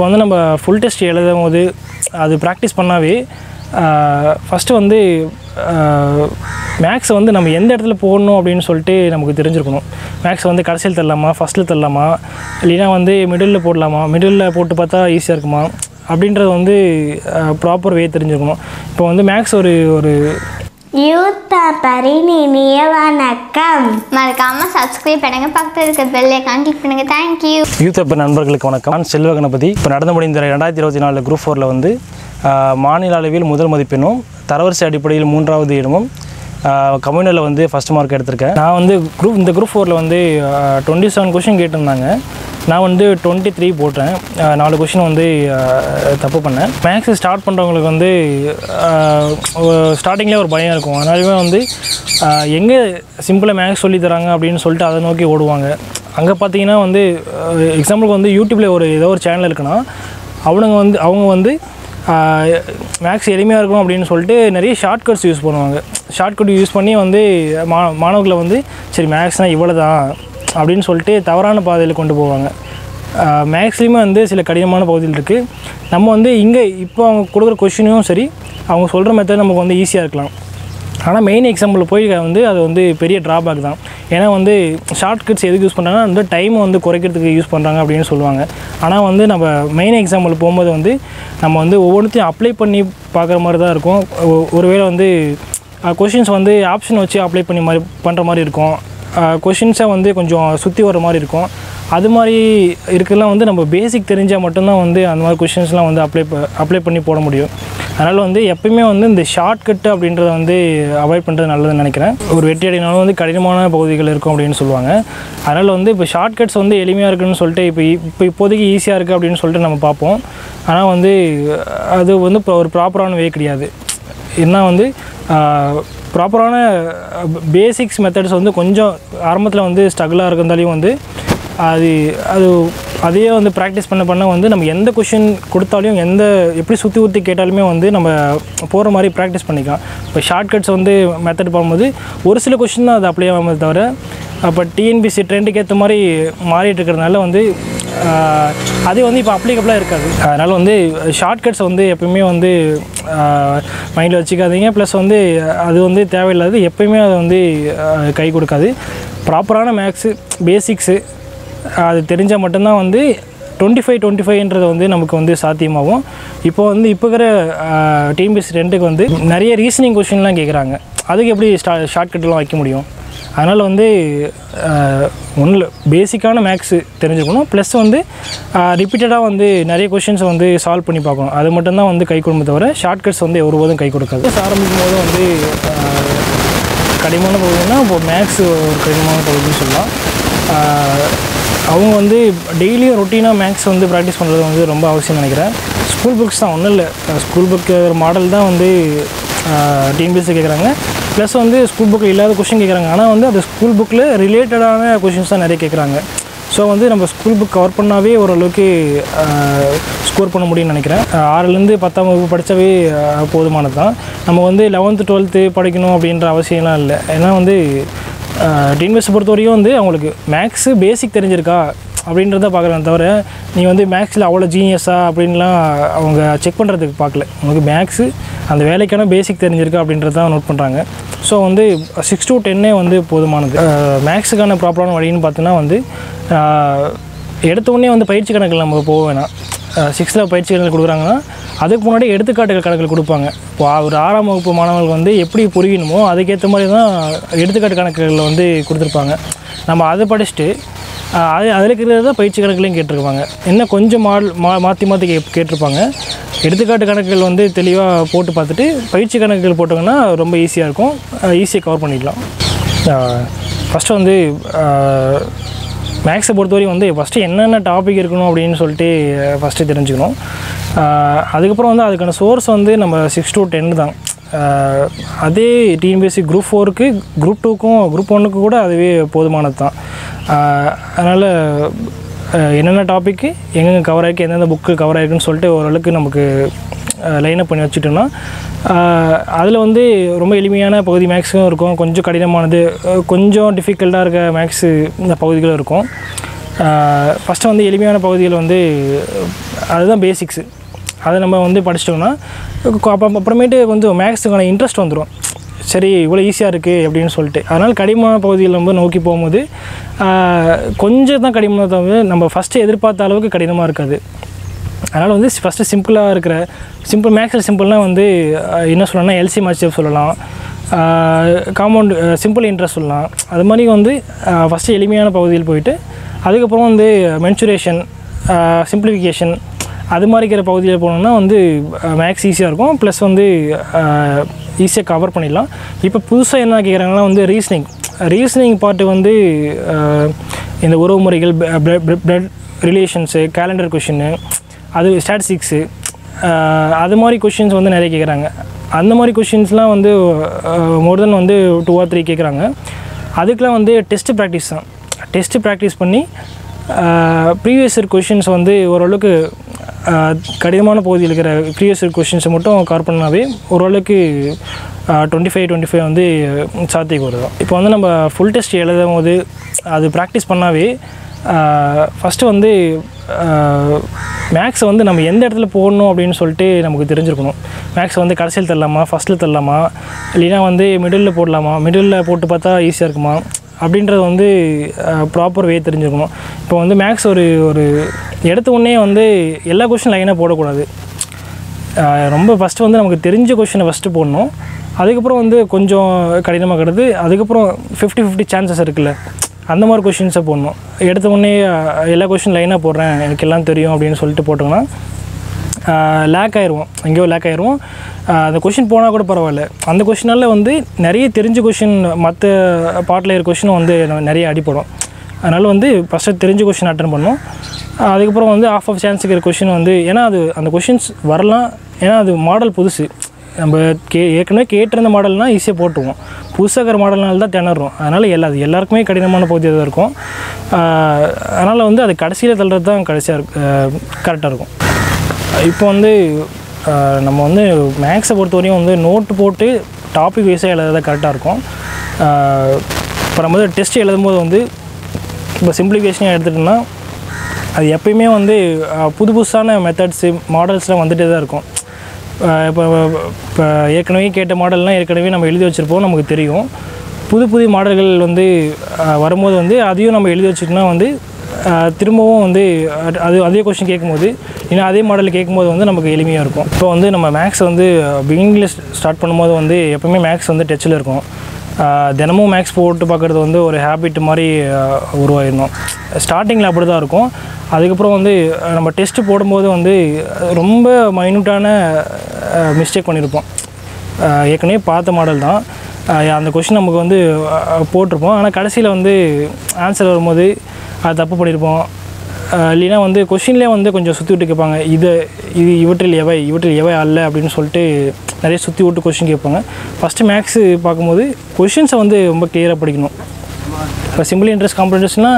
இப்போ வந்து நம்ம ஃபுல் டெஸ்ட் எழுதும் போது அது ப்ராக்டிஸ் பண்ணாவே ஃபஸ்ட்டு வந்து மேக்ஸ் வந்து நம்ம எந்த இடத்துல போடணும் அப்படின்னு சொல்லிட்டு நமக்கு தெரிஞ்சிருக்கணும் மேக்ஸ் வந்து கடைசியில் தரலாமா ஃபஸ்ட்டில் தரலாமா இல்லைன்னா வந்து மிடில் போடலாமா மிடில் போட்டு பார்த்தா ஈஸியாக இருக்குமா அப்படின்றது வந்து ப்ராப்பர் வே தெரிஞ்சிருக்கணும் இப்போ வந்து மேக்ஸ் ஒரு ஒரு யூத் பேப்பரின் இனிய வணக்கம் மறக்காம சப்ஸ்கிரைப் பண்ணுங்க பக்கத்தில் இருக்க பெல் ஐக்கான் கிளிக் பண்ணுங்க தேங்க்யூ யூத் அப்ப நண்பர்களுக்கு வணக்கம் நான் செல்வ கணபதி இப்போ நடந்து முடிந்த ரெண்டாயிரத்தி இருபத்தி நாலு குரூப் ஃபோரில் வந்து ஆஹ், மாநில அளவில் முதல் மதிப்பெண்ணும் தரவரிசை அடிப்படையில் மூன்றாவது இடமும் கம்யூனில் வந்து ஃபஸ்ட் மார்க் எடுத்திருக்கேன் நான் வந்து குரூப் இந்த குரூப் ஃபோரில் வந்து டுவெண்ட்டி செவன் கொஷின் கேட்டிருந்தாங்க நான் வந்து டுவெண்ட்டி த்ரீ போட்டேன் ஆஹ், நாலு கொஷின் வந்து ஆஹ், தப்பு பண்ணேன் மேக்ஸ் ஸ்டார்ட் பண்ணுறவங்களுக்கு வந்து ஸ்டார்டிங்லேயே ஒரு பயம் இருக்கும் அதனாலுமே வந்து எங்கே சிம்பிளாக மேக்ஸ் சொல்லி தராங்க அப்படின்னு சொல்லிட்டு அதை நோக்கி ஓடுவாங்க அங்கே பார்த்தீங்கன்னா வந்து எக்ஸாம்பிளுக்கு வந்து யூடியூப்பில் ஒரு ஏதோ ஒரு சேனல் இருக்குன்னா அவனுங்க வந்து அவங்க வந்து மேக்ஸ் எளிமையாக இருக்கும் அப்படின்னு சொல்லிட்டு நிறைய ஷார்ட்கட்ஸ் யூஸ் பண்ணுவாங்க ஷார்ட்கட் யூஸ் பண்ணி வந்து மா மாணவர்களை வந்து சரி மேக்ஸ்னால் இவ்வளோ தான் அப்படின்னு சொல்லிட்டு தவறான பாதையில் கொண்டு போவாங்க மேக்ஸ்லேயுமே வந்து சில கடினமான பகுதிகள் இருக்குது நம்ம வந்து இங்கே இப்போ அவங்க கொடுக்குற கொஷினும் சரி அவங்க சொல்கிற மெத்தட் நமக்கு வந்து ஈஸியாக இருக்கலாம் ஆனால் மெயின் எக்ஸாம்பிள் போய் வந்து அது வந்து பெரிய ட்ராபேக் தான் ஏன்னா வந்து ஷார்ட்கட்ஸ் எதுக்கு யூஸ் பண்ணுறாங்கன்னா வந்து டைமை வந்து குறைக்கிறதுக்கு யூஸ் பண்ணுறாங்க அப்படின்னு சொல்லுவாங்க ஆனால் வந்து நம்ம மெயின் எக்ஸாம்பிள் போகும்போது வந்து நம்ம வந்து ஒவ்வொன்றுத்தையும் அப்ளை பண்ணி பார்க்குற மாதிரி தான் இருக்கும் ஒ- ஒருவேளை வந்து கொஷின்ஸ் வந்து ஆப்ஷன் வச்சு அப்ளை பண்ணி மாதிரி பண்ணுற மாதிரி இருக்கும் கொஷின்ஸை வந்து கொஞ்சம் சுற்றி வர மாதிரி இருக்கும் அது மாதிரி இருக்கலாம் வந்து நம்ம பேசிக் தெரிஞ்சால் மட்டும்தான் வந்து அந்த மாதிரி கொஷின்ஸ்லாம் வந்து அப்ளை அப்ளை பண்ணி போட முடியும் அதனால் வந்து எப்பயுமே வந்து இந்த ஷார்ட்கட்டு அப்படின்றத வந்து அவாய்ட் பண்ணுறது நல்லதுன்னு நினைக்கிறேன் ஒரு வெற்றி அடையினாலும் வந்து கடினமான பகுதிகள் இருக்கும் அப்படின்னு சொல்லுவாங்க அதனால் வந்து இப்போ ஷார்ட்கட்ஸ் வந்து எளிமையாக இருக்குன்னு சொல்லிட்டு இப்போ இப்போ இப்போதைக்கு ஈஸியாக இருக்குது அப்படின்னு சொல்லிட்டு நம்ம பார்ப்போம் ஆனால் வந்து அது வந்து இப்போ ஒரு ப்ராப்பரான வே கிடையாது என்ன வந்து ப்ராப்பரான பேசிக்ஸ் மெத்தட்ஸ் வந்து கொஞ்சம் ஆரம்பத்தில் வந்து ஸ்ட்ரகிளாக இருக்கிறதாலையும் வந்து அது அது அதையே வந்து ப்ராக்டிஸ் பண்ண பண்ண வந்து நம்ம எந்த கொஷின் கொடுத்தாலும் எந்த எப்படி சுற்றி ஊற்றி கேட்டாலுமே வந்து நம்ம போகிற மாதிரி ப்ராக்டிஸ் பண்ணிக்கலாம் இப்போ ஷார்ட்கட்ஸ் வந்து மெத்தட் போகும்போது ஒரு சில கொஷின் தான் அது அப்ளை ஆகாமல் தவிர அப்போ டிஎன்பிசி ட்ரெண்டுக்கு ஏற்ற மாதிரி மாறிட்டு இருக்கிறதுனால வந்து ஆஹ், அது வந்து இப்போ அப்ளிகபிளாக இருக்காது அதனால் வந்து ஷார்ட்கட்ஸ் வந்து எப்பயுமே வந்து மைண்டில் வச்சுக்காதீங்க ப்ளஸ் வந்து அது வந்து தேவையில்லாது எப்பயுமே அது வந்து ஆஹ், கை கொடுக்காது ப்ராப்பரான மேக்ஸு பேசிக்ஸு அது தெரிஞ்சால் மட்டும்தான் வந்து டுவெண்ட்டி ஃபைவ் டுவெண்ட்டி ஃபைவ்ன்றது வந்து நமக்கு வந்து சாத்தியமாகும் இப்போ வந்து இப்போ இருக்கிற டிஎம்பிஎஸ் ரெண்டுக்கு வந்து நிறைய ரீசனிங் கொஷின்லாம் கேட்குறாங்க அதுக்கு எப்படி ஸ்டா ஷார்ட்கட்லாம் வைக்க முடியும் அதனால் வந்து ஒன்றில் பேசிக்கான மேக்ஸு தெரிஞ்சுக்கணும் ப்ளஸ் வந்து ரிப்பீட்டடாக வந்து நிறைய கொஷின்ஸை வந்து சால்வ் பண்ணி பார்க்கணும் அது மட்டும்தான் வந்து கை கொடுமே தவிர ஷார்ட்கட்ஸ் வந்து ஒருபோதும் கை கொடுக்காது ஆரம்பிக்கும் போது வந்து ஆஹ், கடினமான பகுதினா இப்போ மேக்ஸ் ஒரு கடினமான பகுதின்னு சொல்லலாம் ஆஹ், அவங்க வந்து டெய்லியும் ரொட்டீனாக மேக்ஸ் வந்து ப்ராக்டிஸ் பண்ணுறது வந்து ரொம்ப அவசியம் நினைக்கிறேன் ஸ்கூல் புக்ஸ் தான் ஒன்றும் இல்லை ஸ்கூல் புக் மாடல் தான் வந்து டிஎன்பிஎஸ்சி கேட்குறாங்க ப்ளஸ் வந்து ஸ்கூல் புக்கில் இல்லாத கொஷின் கேட்குறாங்க ஆனால் வந்து அது ஸ்கூல் புக்கில் ரிலேட்டடான கொஷின்ஸ் தான் நிறைய கேட்குறாங்க ஸோ வந்து நம்ம ஸ்கூல் புக் கவர் பண்ணாவே ஓரளவுக்கு ஸ்கோர் பண்ண முடியும்னு நினைக்கிறேன் ஆஹ் ஆறுலேருந்து பத்தாம் வகுப்பு படித்தாவே போதுமானது தான் நம்ம வந்து லெவன்த்து டுவெல்த்து படிக்கணும் அப்படின்ற அவசியம்லாம் இல்லை ஏன்னா வந்து டிஎன்பிஎஸ் பொறுத்த வரையும் வந்து அவங்களுக்கு மேக்ஸு பேசிக் தெரிஞ்சிருக்கா அப்படின்றத பார்க்குறாங்க தவிர நீ வந்து மேக்ஸில் அவ்வளோ ஜீனியஸா அப்படின்லாம் அவங்க செக் பண்ணுறதுக்கு பார்க்கல உனக்கு மேக்ஸு அந்த வேலைக்கான பேசிக் தெரிஞ்சிருக்கா அப்படின்றத தான் நோட் பண்ணுறாங்க ஸோ வந்து சிக்ஸ் to டென்னே வந்து போதுமானது மேக்ஸுக்கான ப்ராப்பரான வழின்னு பார்த்தோன்னா வந்து ஆஹ், எடுத்த உடனே வந்து பயிற்சி கணக்கில் நம்ம போக வேணாம் சிக்ஸ்த்தில் பயிற்சி கணக்கு கொடுக்குறாங்கன்னா அதுக்கு முன்னாடி எடுத்துக்காட்டுகள் கணக்குகள் கொடுப்பாங்க இப்போ ஒரு ஆறாம் வகுப்பு மாணவர்களுக்கு வந்து எப்படி புரியணுமோ அதுக்கேற்ற மாதிரி தான் எடுத்துக்காட்டு கணக்குகளில் வந்து கொடுத்துருப்பாங்க நம்ம அதை படிச்சுட்டு ஆஹ், அது அதில் இருக்கிறது தான் பயிற்சி கணக்குலையும் கேட்டிருப்பாங்க என்ன கொஞ்சம் மாடல் மா மாற்றி மாற்றி கே கேட்டிருப்பாங்க எடுத்துக்காட்டு கணக்குகள் வந்து தெளிவாக போட்டு பார்த்துட்டு பயிற்சி கணக்குகள் போட்டோங்கன்னா ரொம்ப ஈஸியாக இருக்கும் ஈஸியாக கவர் பண்ணிக்கலாம் ஃபஸ்ட்டு வந்து மேக்ஸை பொறுத்தவரைக்கும் வந்து ஃபஸ்ட்டு என்னென்ன டாபிக் இருக்கணும் அப்படின்னு சொல்லிட்டு ஃபஸ்ட்டு தெரிஞ்சுக்கணும் ஆஹ் அதுக்கப்புறம் வந்து அதுக்கான சோர்ஸ் வந்து நம்ம சிக்ஸ் to டென் தான் ஆஹ் அதே டிஎன்பிஎஸ்சி குரூப் ஃபோருக்கு குரூப் டூக்கும் குரூப் ஒன்றுக்கு கூட அதுவே போதுமானது தான் அதனால் என்னென்ன டாப்பிக்கு எங்கெங்கே கவர் ஆகிருக்கு எந்தெந்த புக்கு கவர் ஆகிருக்குன்னு சொல்லிட்டு ஓரளவுக்கு நமக்கு லைனப் பண்ணி வச்சுட்டோம்னா அதில் வந்து ரொம்ப எளிமையான பகுதி மேக்ஸும் இருக்கும் கொஞ்சம் கடினமானது அஹ் கொஞ்சம் டிஃபிகல்ட்டாக இருக்க மேக்ஸு இந்த பகுதிகளும் இருக்கும் ஃபஸ்ட்டு வந்து எளிமையான பகுதிகள் வந்து அதுதான் பேசிக்ஸு அதை நம்ம வந்து படிச்சிட்டோம்னா அப்போ அப்புறமேட்டு கொஞ்சம் மேக்ஸுக்கான இன்ட்ரெஸ்ட் வந்துடும் சரி இவ்வளோ ஈஸியாக இருக்குது அப்படின்னு சொல்லிட்டு அதனால் கடினமான பகுதியில் நம்ம நோக்கி போகும்போது ஆஹ், கொஞ்சம் தான் கடினமாக தவிர நம்ம ஃபஸ்ட்டு எதிர்பார்த்த அளவுக்கு கடினமாக இருக்காது அதனால் வந்து ஃபஸ்ட்டு சிம்பிளாக இருக்கிற சிம்பிள் மேக்ஸில் சிம்பிள்னால் வந்து ஆஹ், என்ன சொல்லலாம்னா எல்சி மாஸ்டர் சொல்லலாம் காம்பவுண்ட் சிம்பிள் இன்ட்ரெஸ்ட் சொல்லலாம் அது மாதிரி வந்து ஃபஸ்ட்டு எளிமையான பகுதியில் போயிட்டு அதுக்கப்புறம் வந்து மென்சுரேஷன் சிம்பிளிஃபிகேஷன் அது மாதிரி இருக்கிற பகுதியில் போனோம்னா வந்து மேக்ஸ் ஈஸியாக இருக்கும் ப்ளஸ் வந்து ஈஸியாக கவர் பண்ணிடலாம் இப்போ புதுசாக என்ன கேட்குறாங்கன்னா வந்து ரீசனிங் ரீசனிங் பார்ட்டு வந்து அஹ், இந்த உறவு முறைகள் பிளட் ரிலேஷன்ஸு கேலண்டர் கொஷின்னு அது ஸ்டாட்டிஸ்டிக்ஸு அது மாதிரி கொஷின்ஸ் வந்து நிறைய கேட்குறாங்க அந்த மாதிரி கொஷின்ஸ்லாம் வந்து மோர் தென் வந்து டூ ஆர் த்ரீ கேட்குறாங்க அதுக்கெலாம் வந்து டெஸ்ட் ப்ராக்டிஸ் தான் டெஸ்ட் ப்ராக்டிஸ் பண்ணி ப்ரீவியஸ் இயர் கொஷின்ஸ் வந்து ஓரளவுக்கு ஆஹ், கடினமான பகுதியில் இருக்கிற ப்ரீவியஸ் இயர் கொஷின்ஸை மட்டும் கவர் பண்ணாவே ஓரளவுக்கு டுவெண்ட்டி ஃபைவ் டுவெண்ட்டி ஃபைவ் வந்து சாத்தியம் வருது இப்போ வந்து நம்ம ஃபுல் டெஸ்ட் எழுதும் போது அது ப்ராக்டிஸ் பண்ணாவே ஃபஸ்ட்டு வந்து மேக்ஸை வந்து நம்ம எந்த இடத்துல போடணும் அப்படின்னு சொல்லிட்டு நமக்கு தெரிஞ்சிருக்கணும் மேக்ஸ் வந்து கடைசியில் தரலாமா ஃபஸ்ட்டில் தரலாமா இல்லைன்னா வந்து மிடில் போடலாமா மிடில் போட்டு பார்த்தா ஈஸியாக இருக்குமா அப்படின்றது வந்து ப்ராப்பர் வே தெரிஞ்சிருக்கணும் இப்போ வந்து மேக்ஸ் ஒரு ஒரு எடுத்த உடனே வந்து எல்லா கொஷின் லைனாக போடக்கூடாது ஆஹ் ரொம்ப ஃபஸ்ட்டு வந்து நமக்கு தெரிஞ்ச கொஷினை ஃபஸ்ட்டு போடணும் அதுக்கப்புறம் வந்து கொஞ்சம் கடினமாக கிடது அதுக்கப்புறம் ஃபிஃப்டி ஃபிஃப்டி சான்சஸ் இருக்குல்ல அந்த மாதிரி கொஷின்ஸை போடணும் எடுத்த உடனே ஆஹ் எல்லா கொஷின் லைனாக போடுறேன் எனக்கு எல்லாம் தெரியும் அப்படின்னு சொல்லிட்டு போட்டோம்னா லேக் ஆயிடுவோம் எங்கேயோ லேக் ஆயிடுவோம் ஆஹ் அந்த கொஷின் போனால் கூட பரவாயில்ல அந்த கொஷினால வந்து நிறைய தெரிஞ்ச கொஷின் மற்ற பாட்டில் இருக்கிற கொஷினும் வந்து ந- நிறைய அடிப்படும் அதனால் வந்து ஃபஸ்ட்டு தெரிஞ்ச கொஷின் அட்டன் பண்ணணும் ஆஹ் அதுக்கப்புறம் வந்து ஆஃப் ஆஃப் சான்ஸ் இருக்கிற கொஷின் வந்து ஏன்னா அது அந்த கொஷின்ஸ் வரலாம் ஏன்னா அது மாடல் புதுசு நம்ம கே ஏற்கனவே கேட்டிருந்த மாடல்னால் ஈஸியாக போட்டுருவோம் புதுசாக இருக்கிற மாடல்னால தான் திணறோம் அதனால் எல்லா அது எல்லாருக்குமே கடினமான பகுதியாக தான் இருக்கும் அதனால் வந்து அது கடைசியில் தள்ளுறது தான் கடைசியாக இருக்கு கரெக்டாக இருக்கும் இப்போ வந்து ஆஹ், நம்ம வந்து மேக்ஸை பொறுத்தவரையும் வந்து நோட்டு போட்டு டாபிக் வைஸாக எழுதுறது கரெக்டாக இருக்கும் ஆஹ், இப்போ நம்ம வந்து டெஸ்ட் எழுதும்போது வந்து இப்போ சிம்பிளிஃபிகேஷன் எடுத்துட்டோம்னா அது எப்பயுமே வந்து ஆஹ், புது புதுசான மெத்தட்ஸு மாடல்ஸ்லாம் வந்துகிட்டே தான் இருக்கும் ஆஹ், இப்போ இப்போ ஏற்கனவே கேட்ட மாடல்லாம் ஏற்கனவே நம்ம எழுதி வச்சுருப்போம் நமக்கு தெரியும் புது புது மாடல்கள் வந்து ஆஹ், வரும்போது வந்து அதையும் நம்ம எழுதி வச்சுட்டோம்னா வந்து ஆஹ், திரும்பவும் வந்து அது- அது அதே கொஸ்டின் கேட்கும்போது இன்னும் அதே மாடல் கேட்கும்போது வந்து நமக்கு எளிமையாக இருக்கும் இப்போ வந்து நம்ம மேக்ஸ் வந்து பிகினிங்கில் ஸ்டார்ட் பண்ணும்போது வந்து எப்பவுமே மேக்ஸ் வந்து டச்சில் இருக்கும் ஆஹ், தினமும் மேக்ஸ் போட்டு பார்க்குறது வந்து ஒரு ஹேபிட் மாதிரி ஆஹ், உருவாயிருந்தோம் ஸ்டார்டிங்கில் அப்படி தான் இருக்கும் அதுக்கப்புறம் வந்து ஆஹ், நம்ம டெஸ்ட்டு போடும்போது வந்து ஆஹ், ரொம்ப மைனூட்டான மிஸ்டேக் பண்ணியிருப்போம் ஆஹ், ஏற்கனவே பார்த்த மாடல் தான் ஆஹ், அந்த கொஷின் நமக்கு வந்து ஆஹ், போட்டிருப்போம் ஆனால் கடைசியில் வந்து ஆன்சர் வரும்போது அது தப்பு பண்ணியிருப்போம் ஆஹ், இல்லைன்னா வந்து கொஷின்லேயே வந்து கொஞ்சம் சுற்றி விட்டு கேட்பாங்க இது இது இவற்றில் எவை இவற்றில் எவை அல்ல அப்படின்னு சொல்லிட்டு நிறைய சுற்றி விட்டு கொஷின் கேட்பாங்க ஃபஸ்ட்டு மேக்ஸு பார்க்கும்போது கொஷின்ஸை வந்து ரொம்ப கிளியராக படிக்கணும் இப்போ சிம்பிள் இன்ட்ரெஸ்ட் காம்படிஷன்ஸ்னால்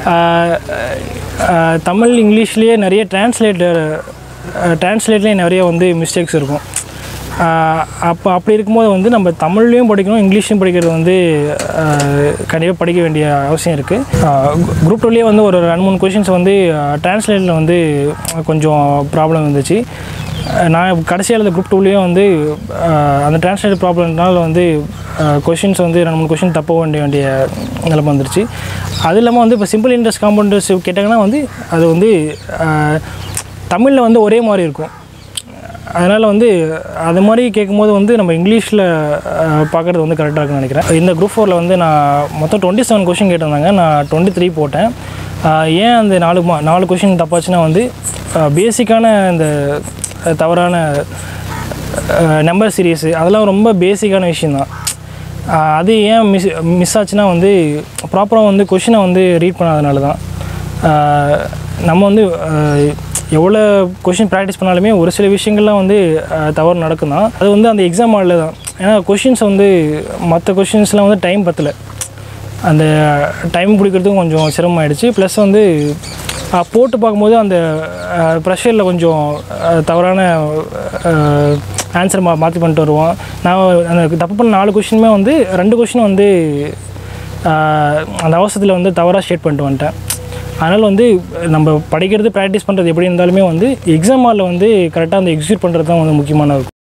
தமிழ் இங்கிலீஷ்லேயே நிறைய டிரான்ஸ்லேட்டர் டிரான்ஸ்லேட்லேயே நிறைய வந்து மிஸ்டேக்ஸ் இருக்கும் அப்போ அப்படி இருக்கும்போது வந்து நம்ம தமிழ்லேயும் படிக்கணும் இங்கிலீஷ்லையும் படிக்கிறது வந்து கண்டிப்பாக படிக்க வேண்டிய அவசியம் இருக்குது குரூப் டூலேயே வந்து ஒரு ரெண்டு மூணு கொஷின்ஸ் வந்து டிரான்ஸ்லேட்டில் வந்து கொஞ்சம் ப்ராப்ளம் இருந்துச்சு அஹ் நான் கடைசியாக எழுத குரூப் டூலேயும் வந்து அஹ் அந்த டிரான்ஸ்லேட் ப்ராப்ளம்னால வந்து கொஷின்ஸ் வந்து ரெண்டு மூணு கொஷின் தப்ப வேண்டிய வேண்டிய நிலைமை வந்துருச்சு அது இல்லாமல் வந்து இப்போ சிம்பிள் இன்ட்ரெஸ்ட் காம்பவுண்டர்ஸ் கேட்டாங்கன்னா வந்து அது வந்து தமிழில் வந்து ஒரே மாதிரி இருக்கும் அதனால் வந்து அது மாதிரி கேட்கும்போது வந்து நம்ம இங்கிலீஷில் பார்க்குறது வந்து கரெக்டாக இருக்குன்னு நினைக்கிறேன் இந்த குரூப் ஃபோரில் வந்து நான் மொத்தம் டுவெண்ட்டி செவன் கொஷின் கேட்டிருந்தாங்க நான் டுவெண்ட்டி த்ரீ போட்டேன் ஆஹ் ஏன் அந்த நாலு மா நாலு கொஷின் தப்பாச்சுன்னா வந்து பேசிக்கான இந்த தவறான நம்பர் சீரியஸு அதெல்லாம் ரொம்ப பேசிக்கான விஷயந்தான் ஆஹ் அது ஏன் மிஸ் மிஸ் ஆச்சுன்னா வந்து ப்ராப்பராக வந்து கொஷினை வந்து ரீட் பண்ணாதனால தான் ஆஹ் நம்ம வந்து ஆஹ் எவ்வளோ கொஷின் ப்ராக்டிஸ் பண்ணாலுமே ஒரு சில விஷயங்கள்லாம் வந்து ஆஹ் தவறு நடக்கும் தான் அது வந்து அந்த எக்ஸாம் ஹாலில் தான் ஏன்னா கொஷின்ஸ் வந்து மற்ற கொஷின்ஸ்லாம் வந்து டைம் பத்தலை அந்த டைம் பிடிக்கிறதுக்கும் கொஞ்சம் சிரமமாயிடுச்சு ப்ளஸ் வந்து ஆஹ் போட்டு பார்க்கும்போது அந்த ப்ரெஷரில் கொஞ்சம் ஆஹ் தவறான ஆன்சர் மா மாற்றி பண்ணிட்டு வருவோம் நான் அந்த தப்பு பண்ண நாலு கொஷினுமே வந்து ரெண்டு கொஷின் வந்து ஆஹ் அந்த அவசரத்தில் வந்து தவறாக ஷேட் பண்ணிட்டு வந்துட்டேன் அதனால் வந்து நம்ம படிக்கிறது ப்ராக்டிஸ் பண்ணுறது எப்படி இருந்தாலுமே வந்து எக்ஸாம் ஹாலில் வந்து கரெக்டாக அந்த எக்ஸிக்யூட் பண்ணுறது தான் வந்து முக்கியமான இருக்கும்